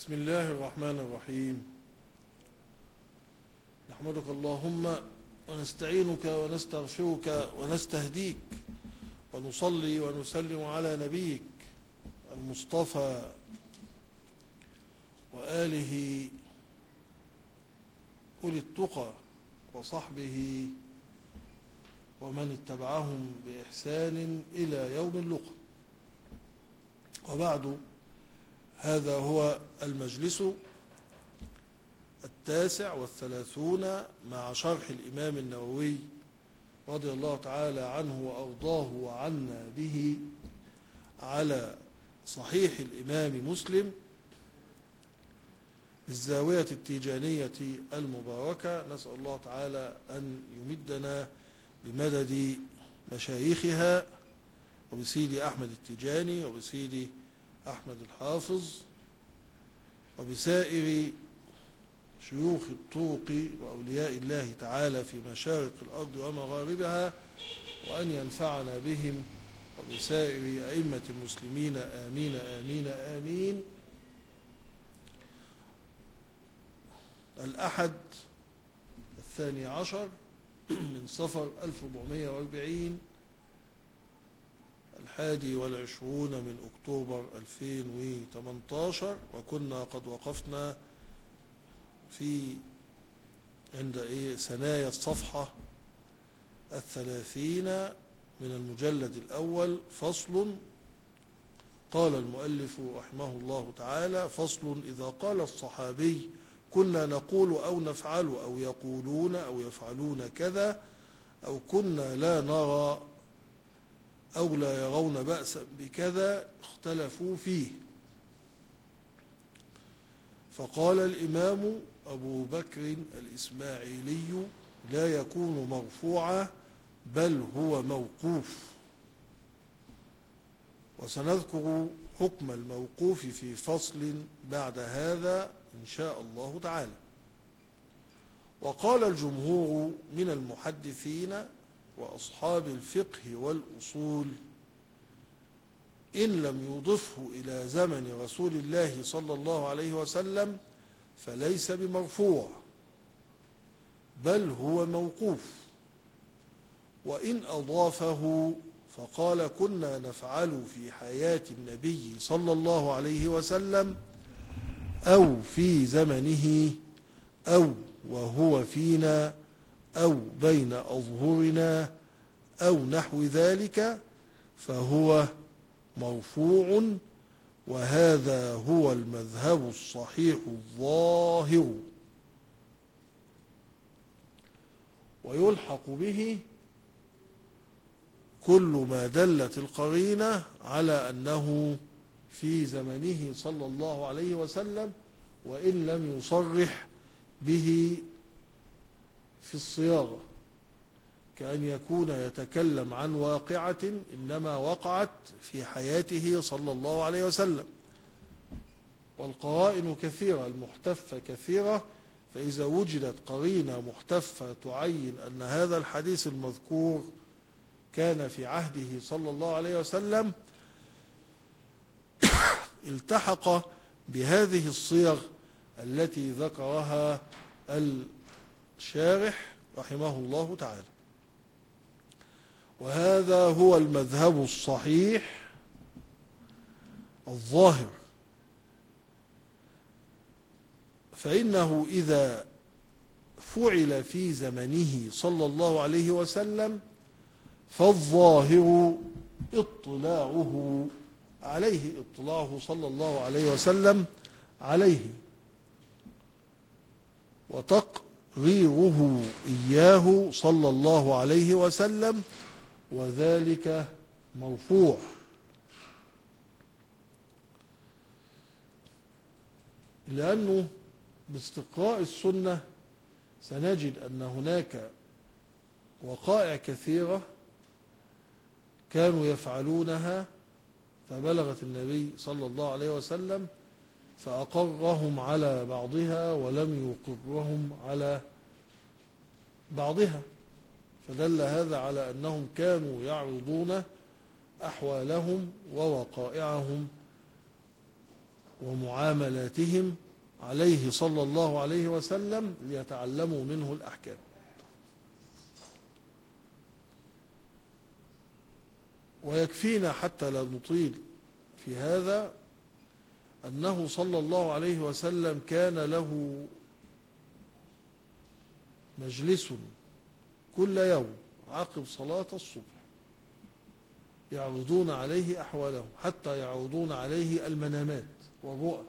بسم الله الرحمن الرحيم نحمدك اللهم ونستعينك ونستغفرك ونستهديك ونصلي ونسلم على نبيك المصطفى وآله أولي التقى وصحبه ومن اتبعهم بإحسان إلى يوم اللقى وبعد هذا هو المجلس التاسع والثلاثون مع شرح الإمام النووي رضي الله تعالى عنه وأرضاه وعنا به على صحيح الإمام مسلم الزاوية التيجانية المباركة نسأل الله تعالى أن يمدنا بمدد مشايخها وبسيدي أحمد التيجاني وبسيدي أحمد الحافظ وبسائر شيوخ الطرق وأولياء الله تعالى في مشارق الأرض ومغاربها وأن ينفعنا بهم وبسائر أئمة المسلمين آمين آمين آمين الأحد الثاني عشر من صفر 1440 الحادي والعشرون من أكتوبر 2018 وكنا قد وقفنا في عند إيه ثنايا الصفحة الثلاثين من المجلد الأول فصل قال المؤلف رحمه الله تعالى فصل إذا قال الصحابي كنا نقول أو نفعل أو يقولون أو يفعلون كذا أو كنا لا نرى أو لا يرون بأسا بكذا اختلفوا فيه فقال الإمام أبو بكر الإسماعيلي لا يكون مرفوعا بل هو موقوف وسنذكر حكم الموقوف في فصل بعد هذا إن شاء الله تعالى وقال الجمهور من المحدثين وأصحاب الفقه والأصول إن لم يضفه إلى زمن رسول الله صلى الله عليه وسلم فليس بمرفوع بل هو موقوف وإن أضافه فقال كنا نفعل في حياة النبي صلى الله عليه وسلم أو في زمنه أو وهو فينا أو بين أظهرنا أو نحو ذلك فهو مرفوع وهذا هو المذهب الصحيح الظاهر ويلحق به كل ما دلت القرينة على أنه في زمنه صلى الله عليه وسلم وإن لم يصرح به في الصياغة كأن يكون يتكلم عن واقعة إنما وقعت في حياته صلى الله عليه وسلم والقرائن كثيرة المحتفة كثيرة فإذا وجدت قرينة محتفة تعين أن هذا الحديث المذكور كان في عهده صلى الله عليه وسلم التحق بهذه الصيغ التي ذكرها الشارح رحمه الله تعالى وهذا هو المذهب الصحيح الظاهر فإنه إذا فعل في زمنه صلى الله عليه وسلم فالظاهر اطلاعه عليه اطلاعه صلى الله عليه وسلم عليه وتقريره إياه صلى الله عليه وسلم وذلك مرفوع لأنه باستقراء السنة سنجد أن هناك وقائع كثيرة كانوا يفعلونها فبلغت النبي صلى الله عليه وسلم فأقرهم على بعضها ولم يقرهم على بعضها فدل هذا على أنهم كانوا يعرضون أحوالهم ووقائعهم ومعاملاتهم عليه صلى الله عليه وسلم ليتعلموا منه الأحكام ويكفينا حتى لا نطيل في هذا أنه صلى الله عليه وسلم كان له مجلس كل يوم عقب صلاة الصبح يعرضون عليه أحوالهم حتى يعرضون عليه المنامات والرؤى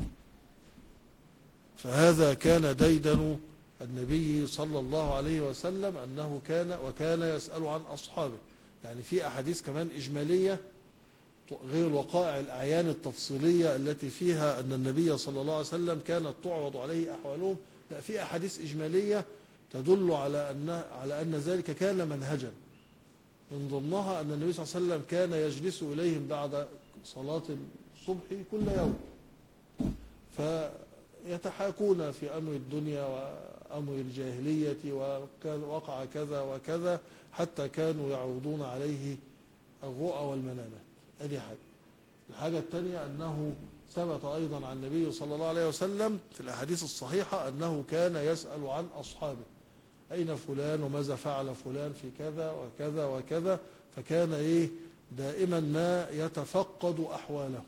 فهذا كان ديدن النبي صلى الله عليه وسلم أنه كان وكان يسأل عن أصحابه يعني في أحاديث كمان إجمالية غير الوقائع الأعيان التفصيلية التي فيها أن النبي صلى الله عليه وسلم كانت تعرض عليه أحوالهم لا في أحاديث إجمالية تدل على أن على أن ذلك كان منهجا من ضمنها أن النبي صلى الله عليه وسلم كان يجلس إليهم بعد صلاة الصبح كل يوم فيتحاكون في أمر الدنيا وأمر الجاهلية ووقع كذا وكذا حتى كانوا يعرضون عليه الرؤى والمنامات هذه حاجة الحاجة الثانية أنه ثبت أيضا عن النبي صلى الله عليه وسلم في الأحاديث الصحيحة أنه كان يسأل عن أصحابه أين فلان وماذا فعل فلان في كذا وكذا وكذا فكان إيه دائما ما يتفقد أحواله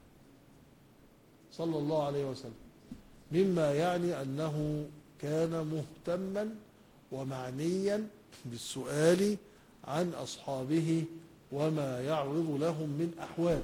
صلى الله عليه وسلم مما يعني أنه كان مهتما ومعنيا بالسؤال عن أصحابه وما يعرض لهم من أحوال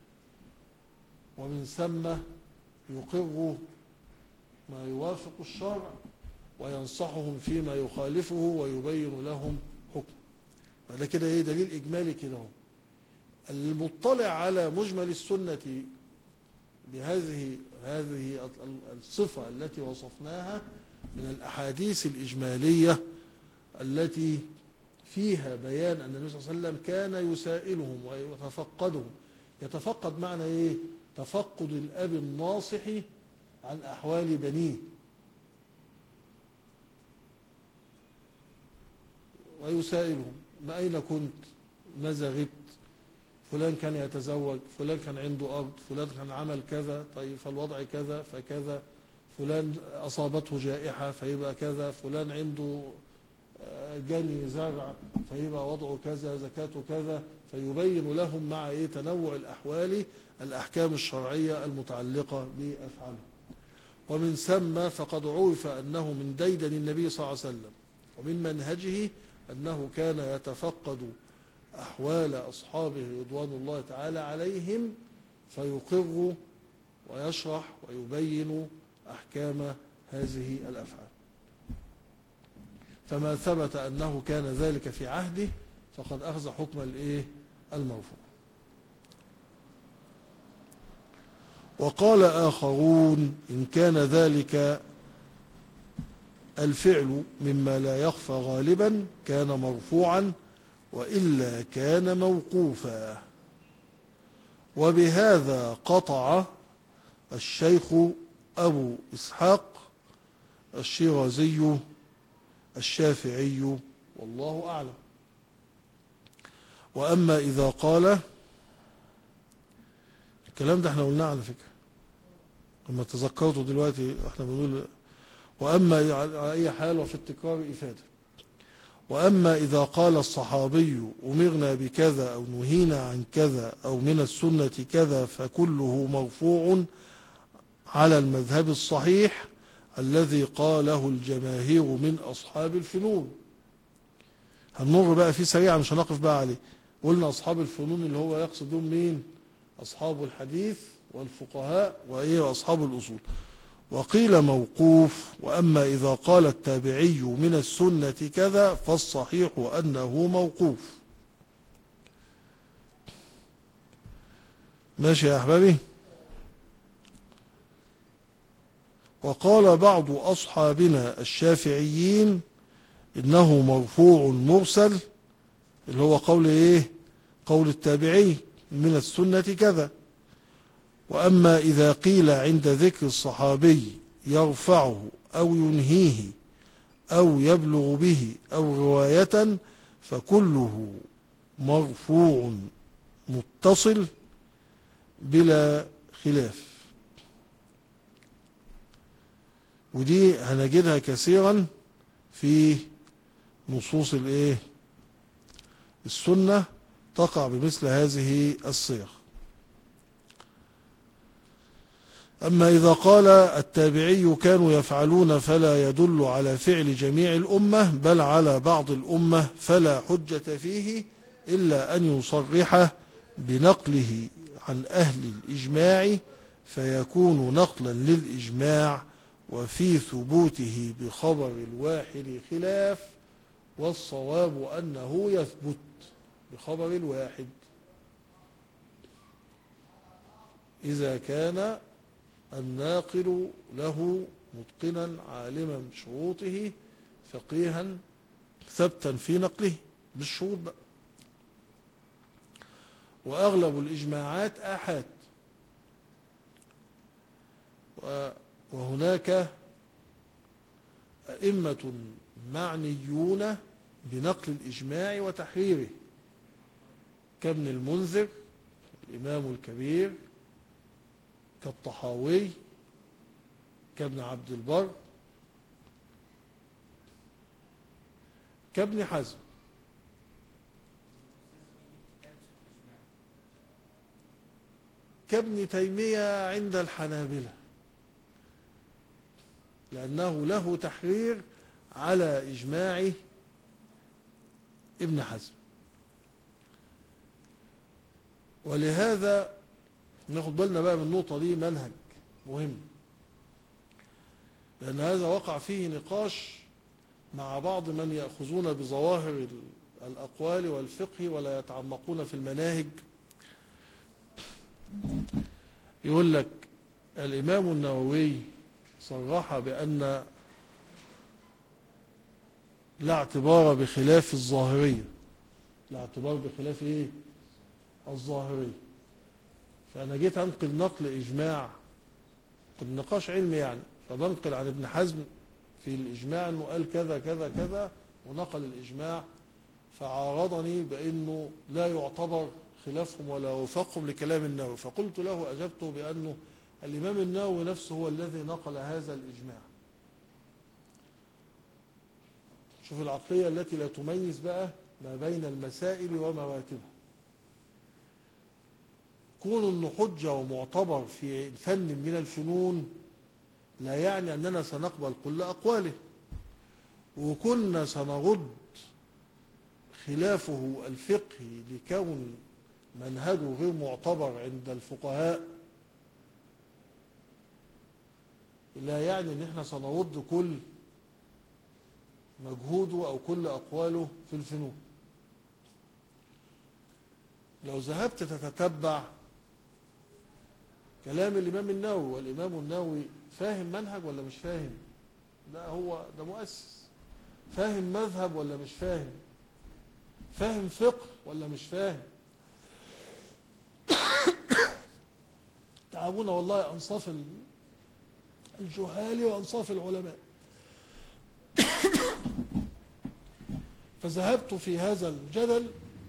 ومن ثم يقر ما يوافق الشرع وينصحهم فيما يخالفه ويبين لهم حكم هذا كده ايه دليل اجمالي كده اهو المطلع على مجمل السنة بهذه هذه الصفة التي وصفناها من الأحاديث الإجمالية التي فيها بيان أن النبي صلى الله عليه وسلم كان يسائلهم ويتفقدهم يتفقد معنى إيه تفقد الأب الناصح عن أحوال بنيه ويسائلهم ما أين كنت ماذا غبت فلان كان يتزوج فلان كان عنده أرض فلان كان عمل كذا طيب فالوضع كذا فكذا فلان أصابته جائحة فيبقى كذا فلان عنده جني زرع فيبقى وضعه كذا زكاته كذا فيبين لهم مع إيه تنوع الأحوال الأحكام الشرعية المتعلقة بأفعاله ومن ثم فقد عرف أنه من ديدن النبي صلى الله عليه وسلم ومن منهجه أنه كان يتفقد أحوال أصحابه رضوان الله تعالى عليهم فيقر ويشرح ويبين أحكام هذه الأفعال فما ثبت أنه كان ذلك في عهده فقد أخذ حكم الإيه المرفوع وقال آخرون إن كان ذلك الفعل مما لا يخفى غالبا كان مرفوعا وإلا كان موقوفا وبهذا قطع الشيخ أبو إسحاق الشيرازي الشافعي والله أعلم وأما إذا قال الكلام ده احنا قلناه على فكرة لما تذكرته دلوقتي احنا بنقول وأما على أي حال وفي التكرار إفادة وأما إذا قال الصحابي أمرنا بكذا أو نهينا عن كذا أو من السنة كذا فكله مرفوع على المذهب الصحيح الذي قاله الجماهير من أصحاب الفنون هنمر بقى فيه سريعا مش هنقف بقى عليه قلنا أصحاب الفنون اللي هو يقصد بهم مين أصحاب الحديث والفقهاء وإيه وأصحاب الأصول وقيل موقوف وأما إذا قال التابعي من السنة كذا فالصحيح أنه موقوف ماشي يا أحبابي وقال بعض أصحابنا الشافعيين إنه مرفوع مرسل اللي هو قول إيه قول التابعي من السنة كذا وأما إذا قيل عند ذكر الصحابي يرفعه أو ينهيه أو يبلغ به أو رواية فكله مرفوع متصل بلا خلاف ودي هنجدها كثيرا في نصوص الايه السنة تقع بمثل هذه الصيغ أما إذا قال التابعي كانوا يفعلون فلا يدل على فعل جميع الأمة بل على بعض الأمة فلا حجة فيه إلا أن يصرح بنقله عن أهل الإجماع فيكون نقلا للإجماع وفي ثبوته بخبر الواحد خلاف والصواب أنه يثبت بخبر الواحد إذا كان الناقل له متقنا عالما بشروطه فقيها ثبتا في نقله بالشروط بقى وأغلب الإجماعات آحاد وهناك أئمة معنيون بنقل الإجماع وتحريره كابن المنذر الإمام الكبير كالطحاوي كابن عبد البر كابن حزم كابن تيمية عند الحنابلة لأنه له تحرير على إجماع ابن حزم ولهذا ناخد بالنا بقى من النقطة دي منهج مهم لأن هذا وقع فيه نقاش مع بعض من يأخذون بظواهر الأقوال والفقه ولا يتعمقون في المناهج يقول لك الإمام النووي صرح بأن لا اعتبار بخلاف الظاهرية لا اعتبار بخلاف ايه الظاهرية فأنا جيت أنقل نقل إجماع النقاش علمي يعني فبنقل عن ابن حزم في الإجماع أنه قال كذا كذا كذا ونقل الإجماع فعارضني بأنه لا يعتبر خلافهم ولا وفقهم لكلام النووي فقلت له أجبته بأنه الإمام النووي نفسه هو الذي نقل هذا الإجماع شوف العقلية التي لا تميز بقى ما بين المسائل ومراتبها كون انه حجة ومعتبر في فن من الفنون لا يعني أننا سنقبل كل أقواله وكنا سنرد خلافه الفقهي لكون منهجه غير معتبر عند الفقهاء لا يعني ان احنا سنرد كل مجهوده او كل اقواله في الفنون لو ذهبت تتتبع كلام الامام النووي والامام النووي فاهم منهج ولا مش فاهم لا هو ده مؤسس فاهم مذهب ولا مش فاهم فاهم فقه ولا مش فاهم تعبونا والله انصاف الجهال وانصاف العلماء فذهبت في هذا الجدل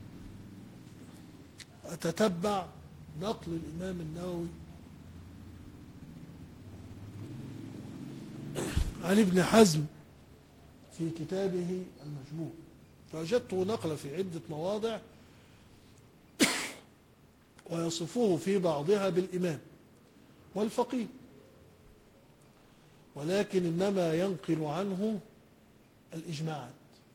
أتتبع نقل الإمام النووي عن ابن حزم في كتابه المجموع فوجدته نقل في عدة مواضع ويصفه في بعضها بالإمام والفقيه ولكن إنما ينقل عنه الإجماعات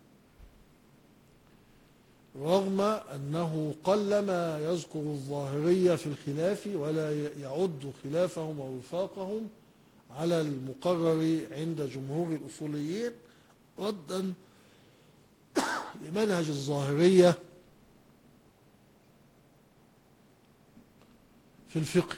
رغم أنه قلما يذكر الظاهرية في الخلاف ولا يعد خلافهم ووفاقهم على المقرر عند جمهور الأصوليين ردا لمنهج الظاهرية في الفقه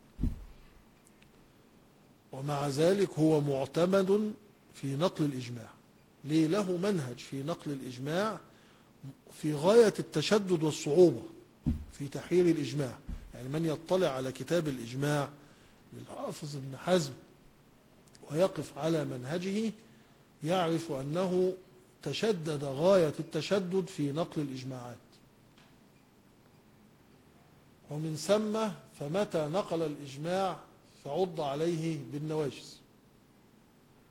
ومع ذلك هو معتمد في نقل الإجماع ليه له منهج في نقل الإجماع في غاية التشدد والصعوبة في تحرير الإجماع يعني من يطلع على كتاب الإجماع للحافظ ابن حزم ويقف على منهجه يعرف أنه تشدد غاية التشدد في نقل الإجماعات ومن ثم فمتى نقل الإجماع فعض عليه بالنواجس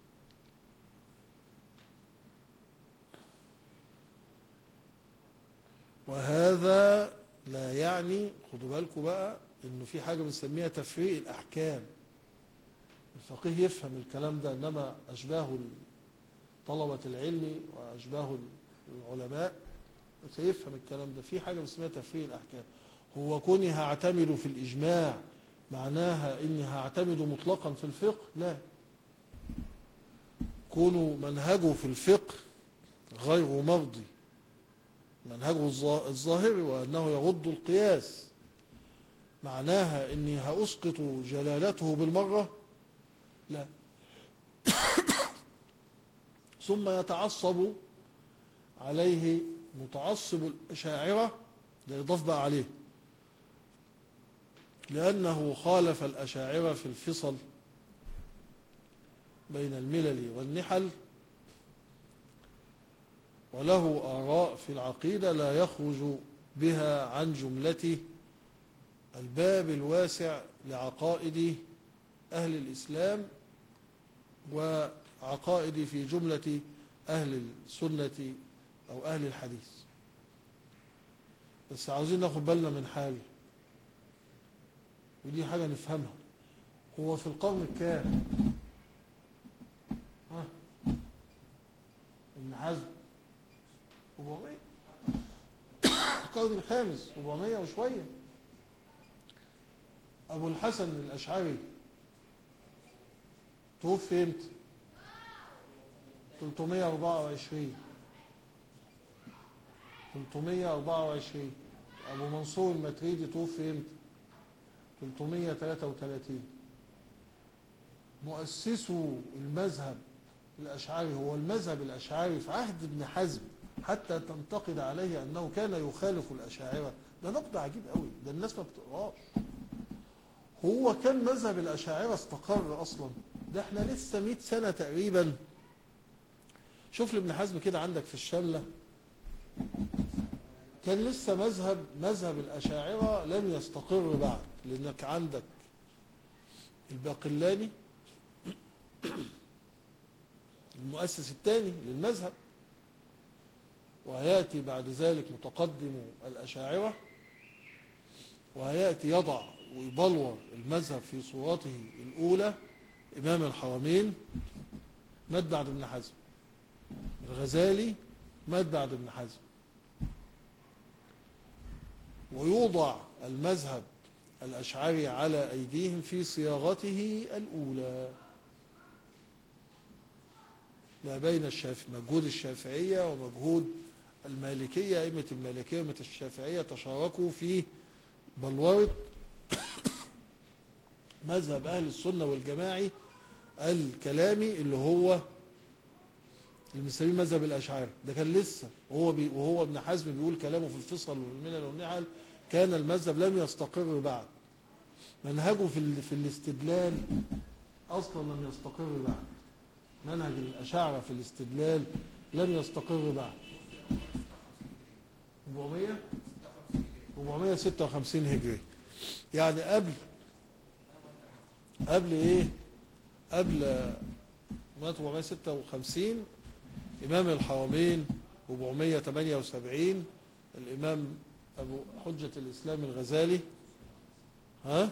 وهذا لا يعني خدوا بالكم بقى انه في حاجة بنسميها تفريق الاحكام الفقيه يفهم الكلام ده انما اشباه طلبة العلم واشباه العلماء سيفهم الكلام ده في حاجة بنسميها تفريق الاحكام هو كوني هعتمد في الاجماع معناها اني هعتمد مطلقا في الفقه لا كونوا منهجه في الفقه غير مرضي منهجه الظا- الظاهري وأنه يغض القياس معناها أني هأسقط جلالته بالمرة لا ثم يتعصب عليه متعصب الأشاعرة ده يضاف بقى عليه لأنه خالف الأشاعرة في الفصل بين الملل والنحل وله آراء في العقيدة لا يخرج بها عن جملة الباب الواسع لعقائد أهل الإسلام وعقائد في جملة أهل السنة أو أهل الحديث بس عاوزين ناخد بالنا من حاجة ودي حاجة نفهمها هو في القرن الكام ها ابن حزم 400 القرن الخامس 400 وشوية أبو الحسن الأشعري توفي امتى 324 324 أبو منصور المتريدي توفي امتى 333 مؤسسو المذهب الأشعري هو المذهب الأشعري في عهد ابن حزم حتى تنتقد عليه أنه كان يخالف الأشاعرة ده نقد عجيب قوي ده الناس ما بتقراش هو كان مذهب الأشاعرة استقر أصلا ده احنا لسه 100 سنة تقريبا شوف لابن حزم كده عندك في الشلة كان لسه مذهب مذهب الأشاعرة لم يستقر بعد لأنك عندك الباقلاني المؤسس الثاني للمذهب وهيأتي بعد ذلك متقدم الأشاعرة وهيأتي يضع ويبلور المذهب في صورته الأولى إمام الحرمين مات بعد ابن حزم الغزالي مات بعد ابن حزم ويوضع المذهب الأشعري على أيديهم في صياغته الأولى ما بين الشاف... مجهود الشافعية ومجهود المالكية أئمة المالكية وأئمة الشافعية تشاركوا في بلورة مذهب أهل السنة والجماعي الكلامي اللي هو اللي بنسميه مذهب الأشعار ده كان لسه وهو بي... وهو ابن حزم بيقول كلامه في الفصل والملل والنحل كان المذهب لم يستقر بعد منهجه في, ال... في الاستدلال أصلا لم يستقر بعد منهج الأشاعرة في الاستدلال لم يستقر بعد 400 456 هجري يعني قبل قبل ايه قبل مات 456 إمام الحرمين 478 الإمام أبو حجة الإسلام الغزالي ها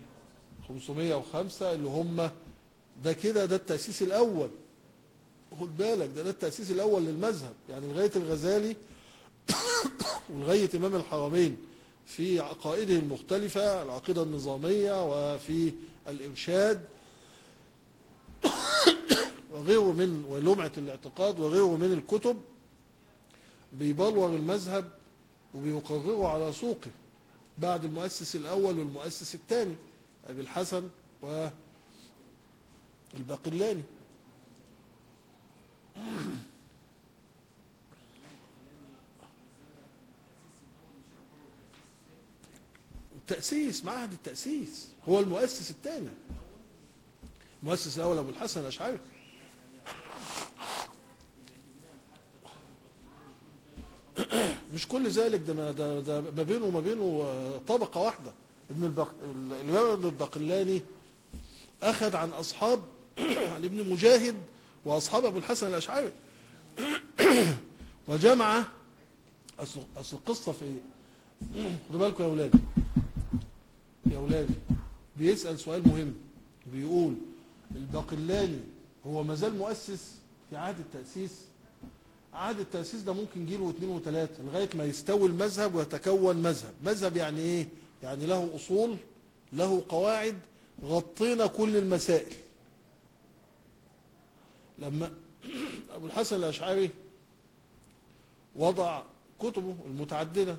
505 اللي هم ده كده ده التأسيس الأول خد بالك ده ده التأسيس الأول للمذهب يعني لغاية الغزالي ولغاية إمام الحرمين في عقائده المختلفة العقيدة النظامية وفي الإرشاد وغيره من ولمعة الاعتقاد وغيره من الكتب بيبلور المذهب وبيقرره على سوقه بعد المؤسس الأول والمؤسس الثاني أبي الحسن والباقلاني التأسيس معهد التأسيس هو المؤسس الثاني المؤسس الأول أبو الحسن الأشعري مش كل ذلك ده ما- ده, ده ما بينه وما بينه آه، طبقة واحدة ابن البق... الإمام ابن الباقلاني أخذ عن أصحاب عن ابن مجاهد وأصحاب أبو الحسن الأشعري وجمع اصل اصل القصه في ايه خدوا بالكم يا اولادي يا اولادي بيسال سؤال مهم بيقول الباقلاني هو مازال مؤسس في عهد التاسيس عهد التاسيس ده ممكن جيل واثنين وثلاثه لغايه ما يستوي المذهب ويتكون مذهب مذهب يعني ايه يعني له اصول له قواعد غطينا كل المسائل لما ابو الحسن الاشعري وضع كتبه المتعدده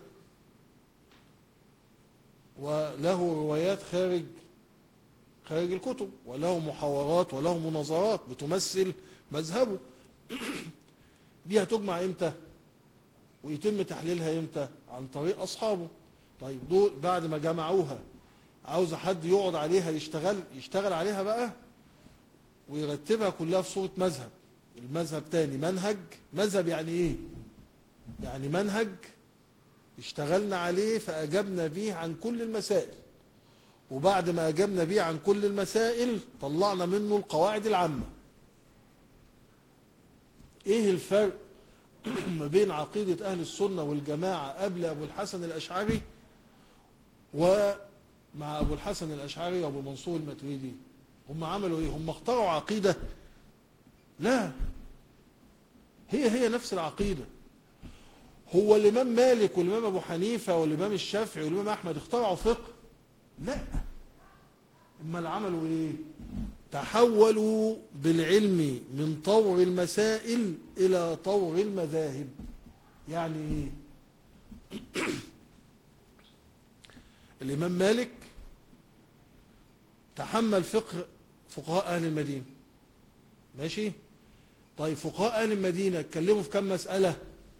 وله روايات خارج خارج الكتب وله محاورات وله مناظرات بتمثل مذهبه دي هتجمع امتى ويتم تحليلها امتى عن طريق اصحابه طيب دول بعد ما جمعوها عاوز حد يقعد عليها يشتغل يشتغل عليها بقى ويرتبها كلها في صورة مذهب المذهب تاني منهج مذهب يعني ايه يعني منهج اشتغلنا عليه فأجبنا به عن كل المسائل وبعد ما أجبنا به عن كل المسائل طلعنا منه القواعد العامة ايه الفرق ما بين عقيدة أهل السنة والجماعة قبل أبو الحسن الأشعري ومع أبو الحسن الأشعري وأبو منصور المتريدي هم عملوا ايه هم اخترعوا عقيدة لا هي هي نفس العقيدة هو الإمام مالك والإمام أبو حنيفة والإمام الشافعي والإمام أحمد اخترعوا فقه لا اما عملوا ايه تحولوا بالعلم من طور المسائل إلى طور المذاهب يعني ايه الإمام مالك تحمل فقه فقهاء أهل المدينة ماشي طيب فقهاء أهل المدينة اتكلموا في كم مسألة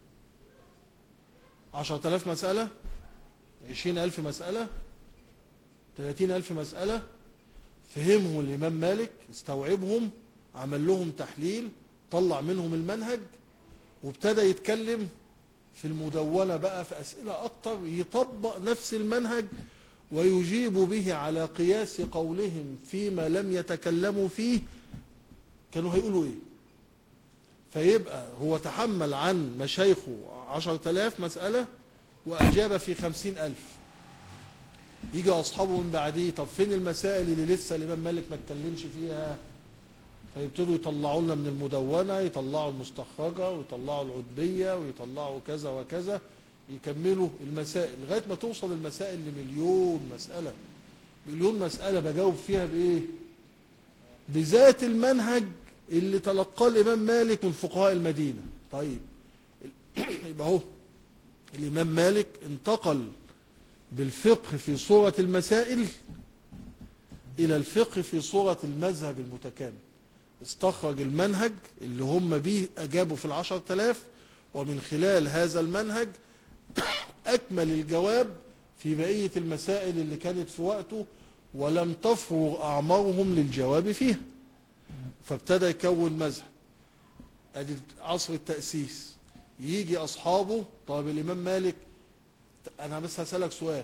عشرة آلاف مسألة عشرين ألف مسألة ثلاثين ألف مسألة فهمهم الإمام مالك استوعبهم عمل لهم تحليل طلع منهم المنهج وابتدى يتكلم في المدونة بقى في أسئلة أكتر يطبق نفس المنهج ويجيب به على قياس قولهم فيما لم يتكلموا فيه كانوا هيقولوا ايه فيبقى هو تحمل عن مشايخه عشر تلاف مسألة وأجاب في خمسين ألف يجي أصحابه من بعديه طب فين المسائل اللي لسه الإمام مالك ما اتكلمش فيها فيبتدوا يطلعوا لنا من المدونة يطلعوا المستخرجة ويطلعوا العدبية ويطلعوا كذا وكذا يكملوا المسائل لغاية ما توصل المسائل لمليون مسألة مليون مسألة بجاوب فيها بإيه بذات المنهج اللي تلقاه الإمام مالك من فقهاء المدينة طيب يبقى هو الإمام مالك انتقل بالفقه في صورة المسائل إلى الفقه في صورة المذهب المتكامل استخرج المنهج اللي هم به أجابوا في العشر تلاف ومن خلال هذا المنهج أكمل الجواب في بقية المسائل اللي كانت في وقته ولم تفرغ أعمارهم للجواب فيها فابتدى يكون مذهب ادي عصر التأسيس يجي أصحابه طيب الإمام مالك أنا بس هسألك سؤال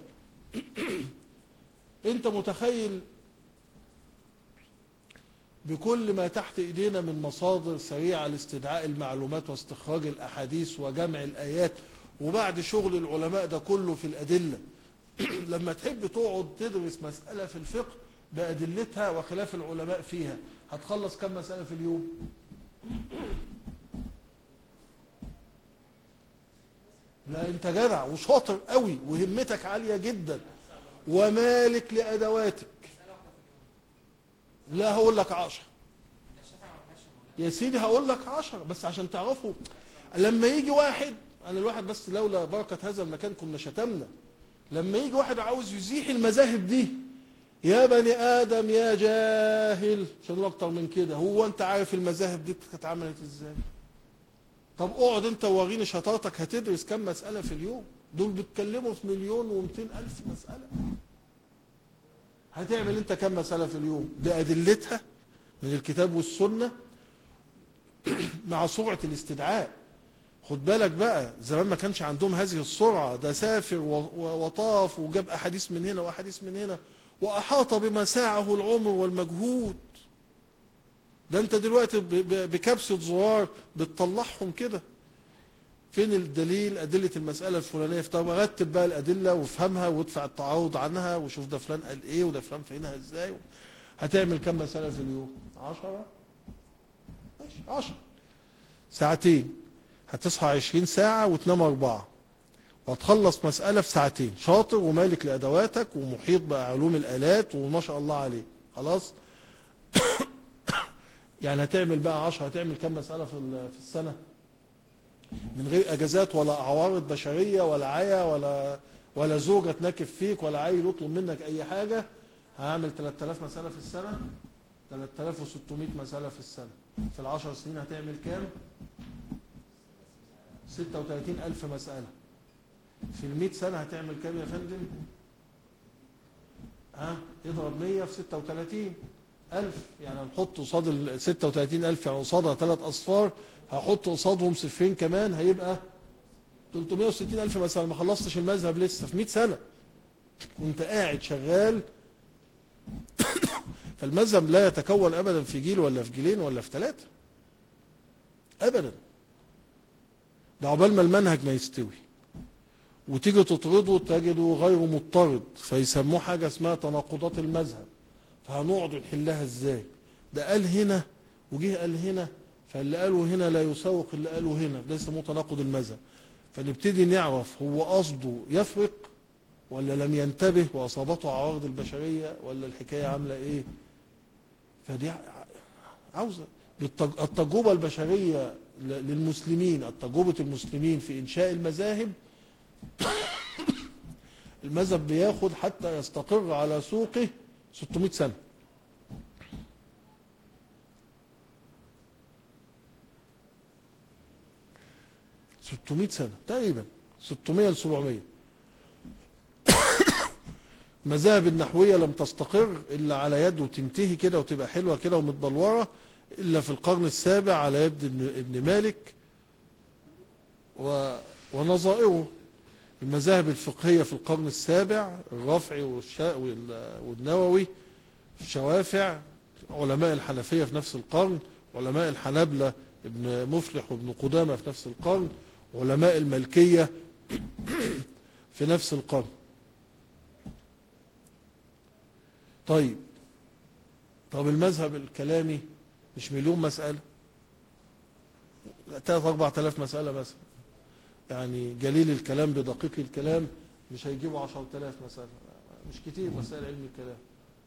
أنت متخيل بكل ما تحت إيدينا من مصادر سريعة لاستدعاء المعلومات واستخراج الأحاديث وجمع الآيات وبعد شغل العلماء ده كله في الأدلة لما تحب تقعد تدرس مسألة في الفقه بأدلتها وخلاف العلماء فيها هتخلص كم مسألة في اليوم لا انت جدع وشاطر قوي وهمتك عالية جدا ومالك لأدواتك لا هقول لك عشر يا سيدي هقول لك عشر بس عشان تعرفوا لما يجي واحد انا الواحد بس لولا بركة هذا المكان كنا شتمنا لما يجي واحد عاوز يزيح المذاهب دي يا بني ادم يا جاهل مش هنقول اكتر من كده هو انت عارف المذاهب دي كانت اتعملت ازاي طب اقعد انت ووريني شطارتك هتدرس كم مسألة في اليوم دول بيتكلموا في مليون ومئتين ألف مسألة هتعمل انت كم مسألة في اليوم بأدلتها من الكتاب والسنة مع سرعة الاستدعاء خد بالك بقى زمان ما كانش عندهم هذه السرعة ده سافر وطاف وجاب أحاديث من هنا وأحاديث من هنا وأحاط بما ساعه العمر والمجهود ده انت دلوقتي بكبسة زرار بتطلعهم كده فين الدليل أدلة المسألة الفلانية طب رتب بقى الأدلة وافهمها وادفع التعارض عنها وشوف ده فلان قال إيه وده فلان فهمها إزاي هتعمل كم مسألة في اليوم؟ عشرة ماشي عشرة ساعتين هتصحى عشرين ساعة وتنام أربعة وهتخلص مسألة في ساعتين شاطر ومالك لأدواتك ومحيط بعلوم الآلات وما شاء الله عليه خلاص يعني هتعمل بقى عشرة هتعمل كم مسألة في ال- في السنة من غير اجازات ولا عوارض بشريه ولا عيا ولا ولا زوجه تنكف فيك ولا عيل يطلب منك اي حاجه هعمل 3000 مساله في السنه 3600 مساله في السنه في العشر سنين هتعمل كام 36000 مساله في ال 100 سنه هتعمل كام يا فندم ها اضرب 100 في 36 ألف يعني هنحط قصاد ال 36000 يعني قصادها ثلاث أصفار هحط قصادهم صفرين كمان هيبقى 360 ألف مثلا ما خلصتش المذهب لسه في 100 سنة كنت قاعد شغال فالمذهب لا يتكون أبدا في جيل ولا في جيلين ولا في ثلاثة أبدا ده عقبال ما المنهج ما يستوي وتيجي تطرده تجده غير مضطرد فيسموه حاجة اسمها تناقضات المذهب فهنقعد نحلها ازاي ده قال هنا وجه قال هنا فاللي قاله هنا لا يسوق اللي قاله هنا ده يسموه تناقض المذهب فنبتدي نعرف هو قصده يفرق ولا لم ينتبه واصابته عوارض البشريه ولا الحكايه عامله ايه فدي ع- عاوزه بالتج- التجربه البشريه ل- للمسلمين التجربه المسلمين في انشاء المذاهب المذهب بياخد حتى يستقر على سوقه 600 سنه 600 سنة تقريبا 600 ل 700 المذاهب النحوية لم تستقر إلا على يد وتنتهي كده وتبقى حلوة كده ومتبلورة إلا في القرن السابع على يد ابن ابن مالك و ونظائره المذاهب الفقهية في القرن السابع الرافعي والشا- وال- والنووي الشوافع علماء الحنفية في نفس القرن علماء الحنابلة ابن مفلح وابن قدامة في نفس القرن علماء الملكية في نفس القرن طيب طب المذهب الكلامي مش مليون مسألة تلات أربع تلاف مسألة مثلا يعني جليل الكلام بدقيق الكلام مش هيجيبوا عشر تلاف مسألة مش كتير مسائل علم الكلام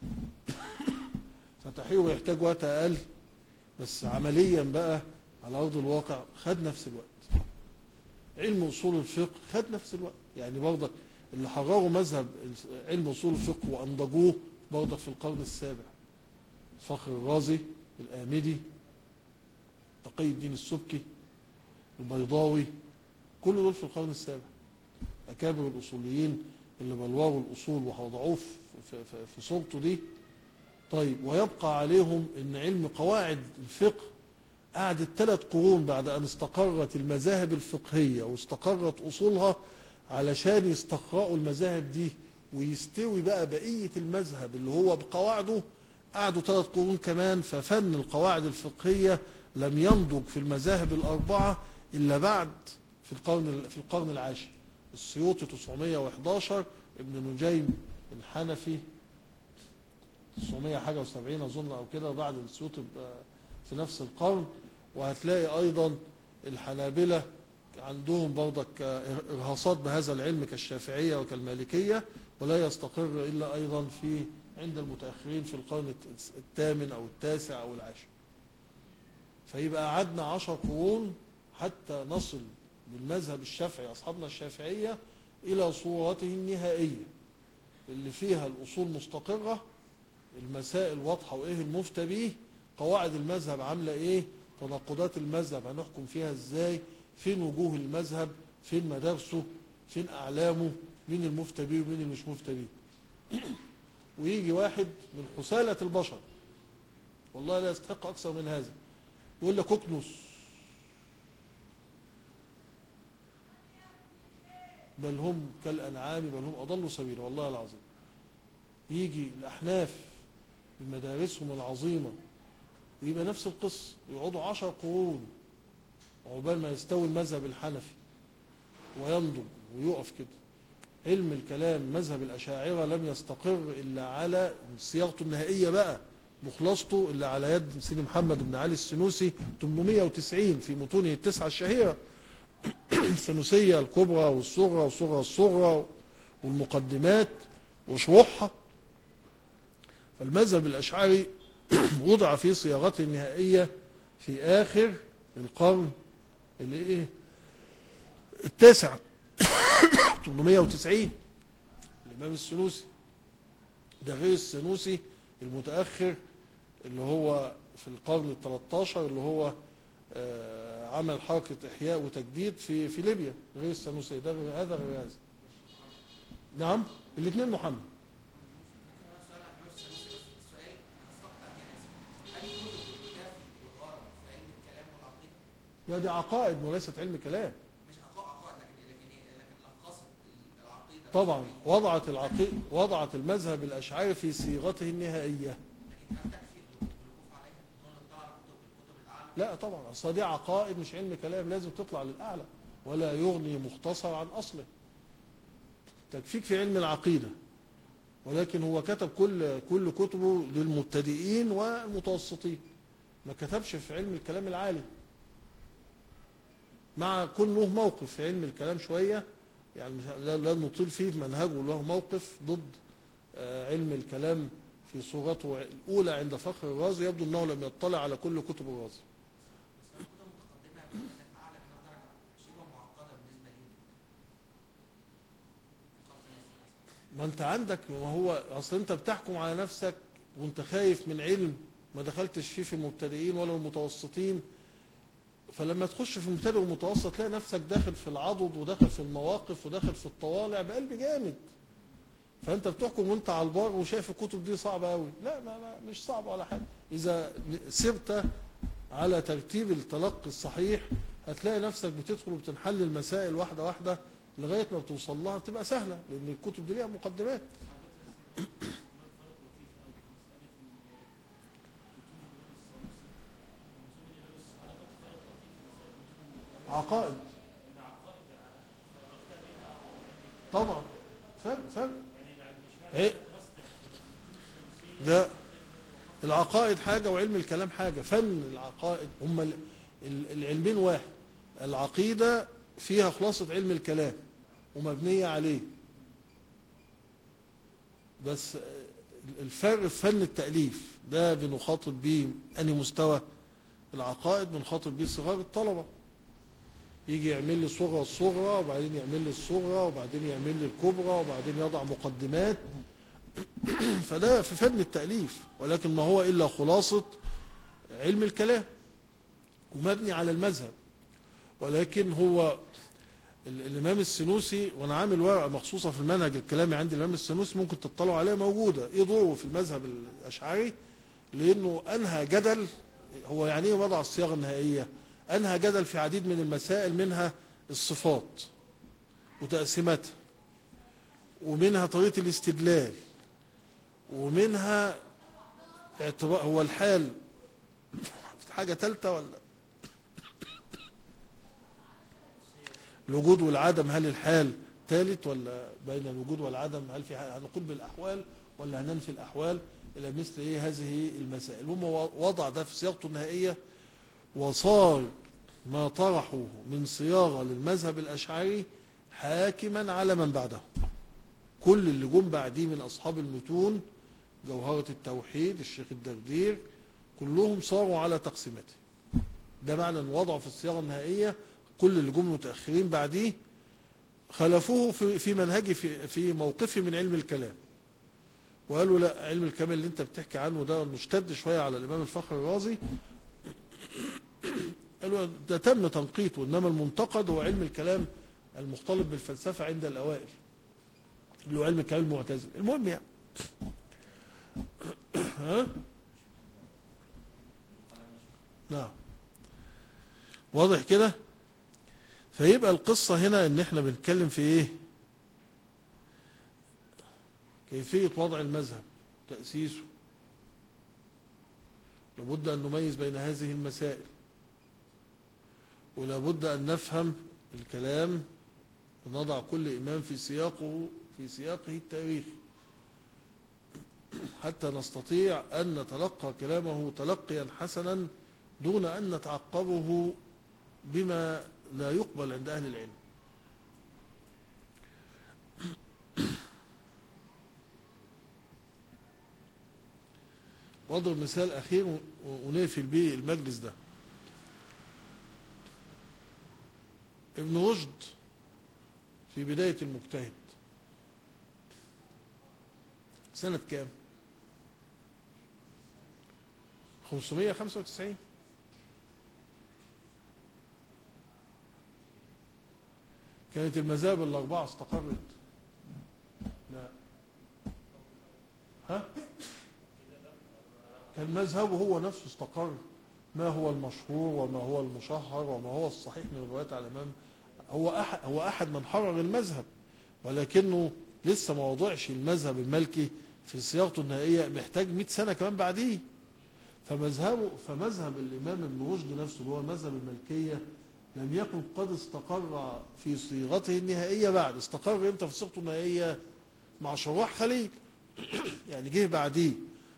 فتحيه يحتاج وقت أقل بس عمليا بقى على أرض الواقع خد نفس الوقت علم أصول الفقه خد نفس الوقت يعني برضك اللي حرروا مذهب علم أصول الفقه وأنضجوه برضك في القرن السابع فخر الرازي الآمدي تقي الدين السبكي البيضاوي كل دول في القرن السابع أكابر الأصوليين اللي بلوروا الأصول ووضعوه في, في, في, في صورته دي طيب ويبقى عليهم ان علم قواعد الفقه قعدت ثلاث قرون بعد ان استقرت المذاهب الفقهية واستقرت اصولها علشان يستقرأوا المذاهب دي ويستوي بقى بقية المذهب اللي هو بقواعده قعدوا ثلاث قرون كمان ففن القواعد الفقهية لم ينضج في المذاهب الأربعة إلا بعد في القرن في القرن العاشر السيوطي 911 ابن نجيم الحنفي 900 حاجة و70 أظن أو كده بعد السيوطي ب- في نفس القرن وهتلاقي أيضا الحنابلة عندهم برضك إرهاصات بهذا العلم كالشافعية وكالمالكية ولا يستقر إلا أيضا في عند المتأخرين في القرن الثامن أو التاسع أو العاشر فيبقى قعدنا عشر قرون حتى نصل بالمذهب الشافعي أصحابنا الشافعية إلى صورته النهائية اللي فيها الأصول مستقرة المسائل واضحة وإيه المفتى به قواعد المذهب عاملة إيه تناقضات المذهب هنحكم فيها إزاي فين وجوه المذهب فين مدارسه فين أعلامه مين المفتى به ومين اللي مش مفتى به ويجي واحد من حسالة البشر والله لا يستحق أكثر من هذا يقول لك اكنس بل هم كالأنعام بل هم أضلوا سبيلا والله العظيم يجي الأحناف بمدارسهم العظيمة ويبقى نفس القصة يقعدوا عشر قرون عقبال ما يستوي المذهب الحنفي وينضج ويقف كده علم الكلام مذهب الأشاعرة لم يستقر إلا على صياغته النهائية بقى مخلصته إلا على يد سيدي محمد بن علي السنوسي 890 في متونه التسعة الشهيرة السنوسية الكبرى والصغرى والصغرى الصغرى والمقدمات وشروحها فالمذهب الأشعري وضع في صياغته النهائية في آخر القرن اللي إيه التاسع 890 الإمام السنوسي ده غير السنوسي المتأخر اللي هو في القرن ال 13 اللي هو آه، عمل حركة إحياء وتجديد في في ليبيا غير السنوسي ده غير هذا غير هذا نعم الاثنين محمد يا دي عقائد وليست علم كلام طبعا وضعت العقيد وضعت المذهب الأشعري في صيغته النهائية لا طبعا اصل دي عقائد مش علم كلام لازم تطلع للأعلى ولا يغني مختصر عن أصله تكفيك في علم العقيدة ولكن هو كتب كل كل كتبه للمبتدئين والمتوسطين ما كتبش في علم الكلام العالي مع كل له موقف في علم الكلام شوية يعني مش- لا لا نطيل فيه منهجه له موقف ضد آه، علم الكلام في صورته الأولى عند فخر الرازي يبدو أنه لم يطلع على كل كتب الرازي ما انت عندك ما هو اصل انت بتحكم على نفسك وانت خايف من علم ما دخلتش فيه في المبتدئين ولا المتوسطين فلما تخش في المبتدئ والمتوسط تلاقي نفسك داخل في العضد وداخل في المواقف وداخل في الطوالع بقلب جامد فانت بتحكم وانت على البار وشايف الكتب دي صعبه قوي لا ما ما مش صعبه ولا حاجه اذا سرت على ترتيب التلقي الصحيح هتلاقي نفسك بتدخل وبتنحل المسائل واحده واحده لغايه ما بتوصل لها بتبقى سهله لان الكتب دي ليها مقدمات عقائد طبعا فرق فرق ايه ده العقائد حاجة وعلم الكلام حاجة فن العقائد هم ال- ال- العلمين واحد العقيدة فيها خلاصة علم الكلام ومبنية عليه بس الفرق في فن التأليف ده بنخاطب بيه أنهي مستوى العقائد بنخاطب بيه صغار الطلبة يجي يعمل لي صغرى الصغرى وبعدين يعمل لي الصغرى وبعدين يعمل لي الكبرى وبعدين يضع مقدمات فده في فن التأليف ولكن ما هو إلا خلاصة علم الكلام ومبني على المذهب ولكن هو ال- الإمام السنوسي وأنا عامل ورقة مخصوصة في المنهج الكلامي عند الإمام السنوسي ممكن تطلعوا عليها موجودة إيه دوره في المذهب الأشعري لأنه أنهى جدل هو يعني إيه وضع الصياغة النهائية أنهى جدل في عديد من المسائل منها الصفات وتقسيماتها ومنها طريقة الاستدلال ومنها اعتبار هو الحال حاجة ثالثة ولا الوجود والعدم هل الحال ثالث ولا بين الوجود والعدم هل في حال هنقول بالأحوال ولا هننفي الأحوال إلى مثل إيه هذه المسائل هم وضع ده في صياغته النهائية وصار ما طرحه من صياغة للمذهب الأشعري حاكما على من بعده كل اللي جم بعديه من أصحاب المتون جوهرة التوحيد الشيخ الدردير كلهم صاروا على تقسيمته ده معنى ان وضعه في الصياغة النهائية كل اللي جم متأخرين بعديه خلفوه في في منهجه في في موقفه من علم الكلام وقالوا لا علم الكلام اللي انت بتحكي عنه ده مشتد شوية على الإمام الفخر الرازي قالوا ده تم تنقيته إنما المنتقد هو علم الكلام المختلط بالفلسفة عند الأوائل اللي هو علم الكلام المعتزل المهم يعني ها نعم واضح كده فيبقى القصة هنا ان احنا بنتكلم في ايه كيفية وضع المذهب تأسيسه لابد أن نميز بين هذه المسائل ولابد أن نفهم الكلام نضع كل إمام في سياقه في سياقه التاريخي حتى نستطيع أن نتلقى كلامه تلقيا حسنا دون أن نتعقبه بما لا يقبل عند أهل العلم واضرب مثال أخير ونقفل به المجلس ده ابن رشد في بداية المجتهد سنة كام 595 كانت المذاهب الأربعة استقرت لا ها كان مذهبه هو نفسه استقر ما هو المشهور وما هو المشهر وما هو الصحيح من روايات على الإمام هو أحد, هو أحد من حرر المذهب ولكنه لسه ما وضعش المذهب المالكي في صياغته النهائية محتاج 100 سنة كمان بعديه فمذهبه فمذهب الإمام ابن رشد نفسه اللي هو مذهب المالكية لم يكن قد استقر في صيغته النهائية بعد استقر امتى في صيغته النهائية مع شراح خليل يعني جه بعديه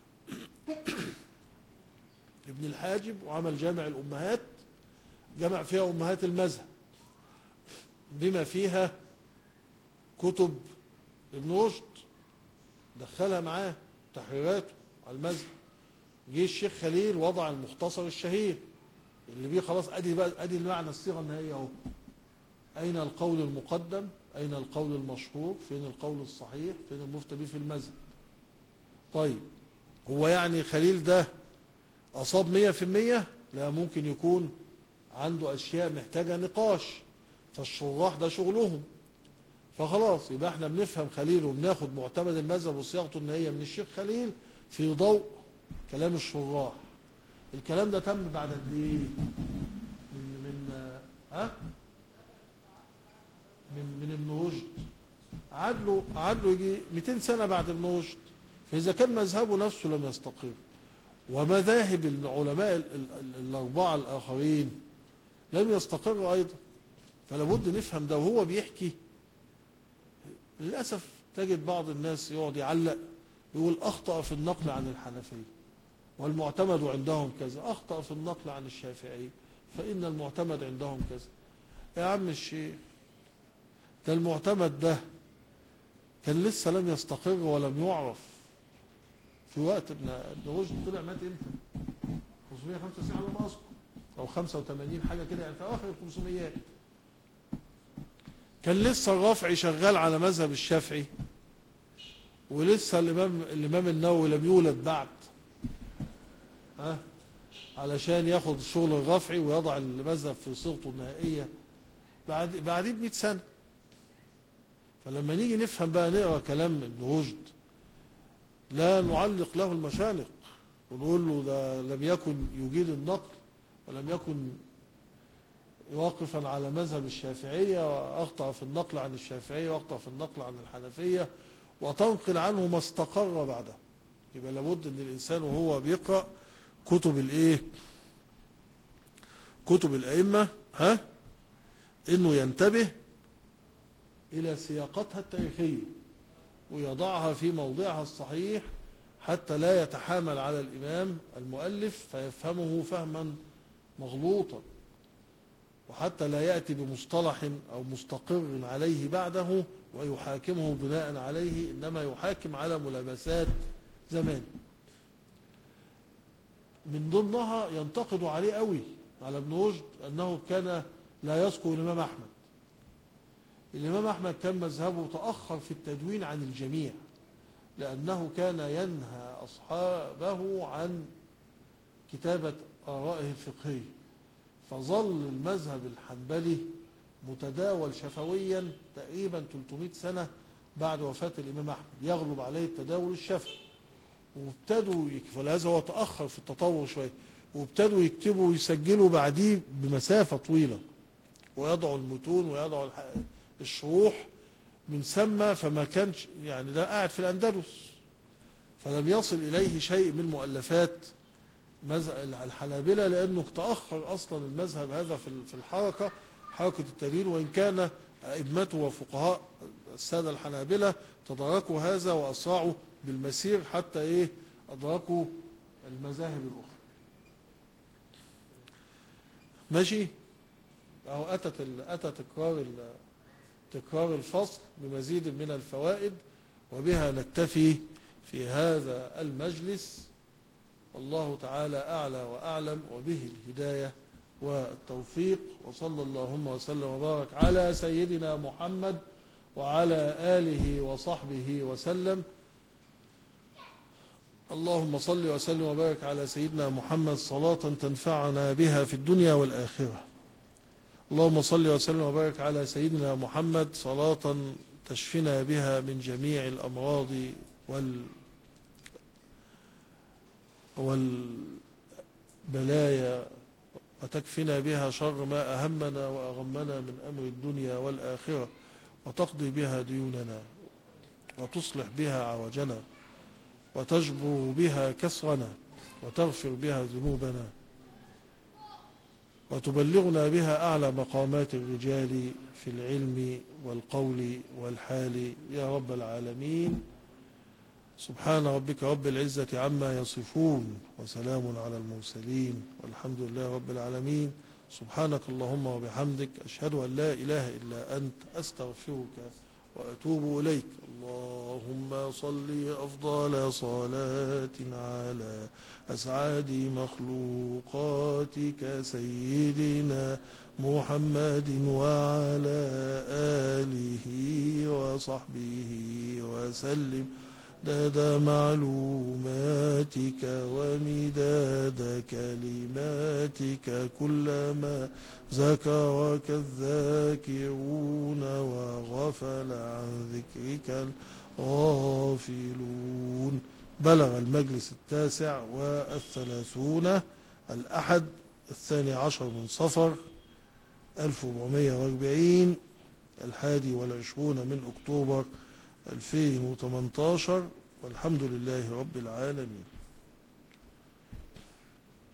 ابن الحاجب وعمل جامع الأمهات جمع فيها أمهات المذهب بما فيها كتب ابن رشد دخلها معاه تحريراته على المذهب جه الشيخ خليل وضع المختصر الشهير اللي بيه خلاص ادي بقى ادي المعنى الصيغه النهائيه اهو اين القول المقدم اين القول المشهور فين القول الصحيح فين المفتى به في المذهب طيب هو يعني خليل ده اصاب مية في المية لا ممكن يكون عنده اشياء محتاجة نقاش فالشراح ده شغلهم فخلاص يبقى احنا بنفهم خليل وبناخد معتمد المذهب وصياغته النهائيه من الشيخ خليل في ضوء كلام الشراح الكلام ده تم بعد قد ايه من من ها من من ابن رشد قعد له قعد له يجي 200 سنه بعد ابن رشد فاذا كان مذهبه نفسه لم يستقر ومذاهب العلماء ال- ال- الاربعه الاخرين لم يستقر ايضا فلا بد نفهم ده وهو بيحكي للاسف تجد بعض الناس يقعد يعلق يقول اخطا في النقل عن الحنفيه والمعتمد عندهم كذا أخطأ في النقل عن الشافعي فإن المعتمد عندهم كذا يا عم الشيخ ده المعتمد ده كان لسه لم يستقر ولم يعرف في وقت ابن ابن رشد طلع مات امتى 595 على ما اذكر او 85 حاجه كده يعني في اواخر ال 500 كان لسه الرافعي شغال على مذهب الشافعي ولسه الامام الامام النووي لم يولد بعد ها علشان ياخد الشغل الرفعي ويضع المذهب في صيغته النهائيه بعد بعديه ب 100 سنه فلما نيجي نفهم بقى نقرا كلام ابن رشد لا نعلق له المشانق ونقول له ده لم يكن يجيد النقل ولم يكن واقفا على مذهب الشافعيه واخطا في النقل عن الشافعيه واخطا في النقل عن الحنفيه وتنقل عنه ما استقر بعده يبقى لابد ان الانسان وهو بيقرا كتب الايه كتب الائمه ها انه ينتبه الى سياقتها التاريخيه ويضعها في موضعها الصحيح حتى لا يتحامل على الامام المؤلف فيفهمه فهما مغلوطا وحتى لا ياتي بمصطلح او مستقر عليه بعده ويحاكمه بناء عليه انما يحاكم على ملابسات زمان من ضمنها ينتقد عليه قوي على ابن رشد انه كان لا يذكر الامام احمد الامام احمد كان مذهبه تاخر في التدوين عن الجميع لانه كان ينهى اصحابه عن كتابه ارائه الفقهيه فظل المذهب الحنبلي متداول شفويا تقريبا 300 سنه بعد وفاه الامام احمد يغلب عليه التداول الشفوي وابتدوا يك- فلهذا هو تأخر في التطور شوية وابتدوا يكتبوا ويسجلوا بعديه بمسافة طويلة ويضعوا المتون ويضعوا الح- الشروح من ثم فما كانش يعني ده قاعد في الأندلس فلم يصل إليه شيء من مؤلفات مذهب الحنابلة لأنه تأخر أصلا المذهب هذا في ال- في الحركة حركة التدين وإن كان أئمته وفقهاء السادة الحنابلة تداركوا هذا وأسرعوا بالمسير حتى إيه أدركوا المذاهب الأخرى ماشي أهو أتت ال- أتى تكرار ال- تكرار الفصل بمزيد من الفوائد وبها نكتفي في هذا المجلس والله تعالى أعلى وأعلم وبه الهداية والتوفيق وصلى اللهم وسلم وبارك على سيدنا محمد وعلى آله وصحبه وسلم اللهم صل وسلم وبارك على سيدنا محمد صلاة تنفعنا بها في الدنيا والآخرة اللهم صل وسلم وبارك على سيدنا محمد صلاة تشفنا بها من جميع الأمراض وال والبلايا وتكفنا بها شر ما أهمنا وأغمنا من أمر الدنيا والآخرة وتقضي بها ديوننا وتصلح بها عوجنا وتجبر بها كسرنا وتغفر بها ذنوبنا وتبلغنا بها أعلى مقامات الرجال في العلم والقول والحال يا رب العالمين سبحان ربك رب العزة عما يصفون وسلام على المرسلين والحمد لله رب العالمين سبحانك اللهم وبحمدك أشهد أن لا إله إلا أنت أستغفرك وأتوب إليك اللهم صل أفضل صلاة على أسعد مخلوقاتك سيدنا محمد وعلى آله وصحبه وسلم مداد معلوماتك ومداد كلماتك كلما ذكرك الذاكرون وغفل عن ذكرك الغافلون بلغ المجلس التاسع والثلاثون الأحد الثاني عشر من صفر 1440 الحادي والعشرون من أكتوبر 2018 والحمد لله رب العالمين